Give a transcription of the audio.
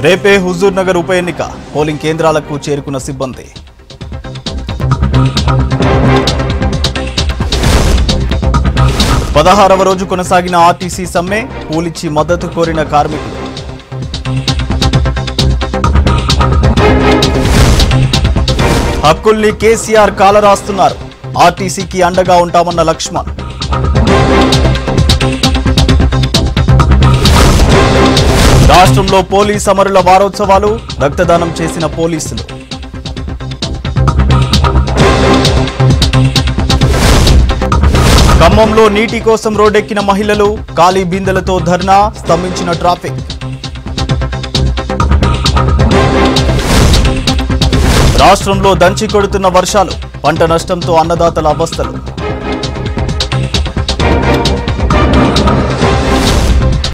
రేపే హుజూర్ నగర్ ఉప ఎన్నిక పోలింగ్ కేంద్రాలకు చేరుకున్న సిబ్బంది పదహారవ రోజు కొనసాగిన ఆర్టీసీ సమ్మె కూలిచ్చి మద్దతు కోరిన కార్మికులు హక్కుల్ని కేసీఆర్ కాలరాస్తున్నారు ఆర్టీసీకి అండగా ఉంటామన్న లక్ష్మణ్ రాష్ట్రంలో పోలీస్ అమరుల వారోత్సవాలు రక్తదానం చేసిన పోలీసులు ఖమ్మంలో నీటి కోసం రోడ్డెక్కిన మహిళలు ఖాళీ బిందెలతో ధర్నా స్తంభించిన ట్రాఫిక్ రాష్ట్రంలో దంచి కొడుతున్న వర్షాలు పంట నష్టంతో అన్నదాతల అవస్థలు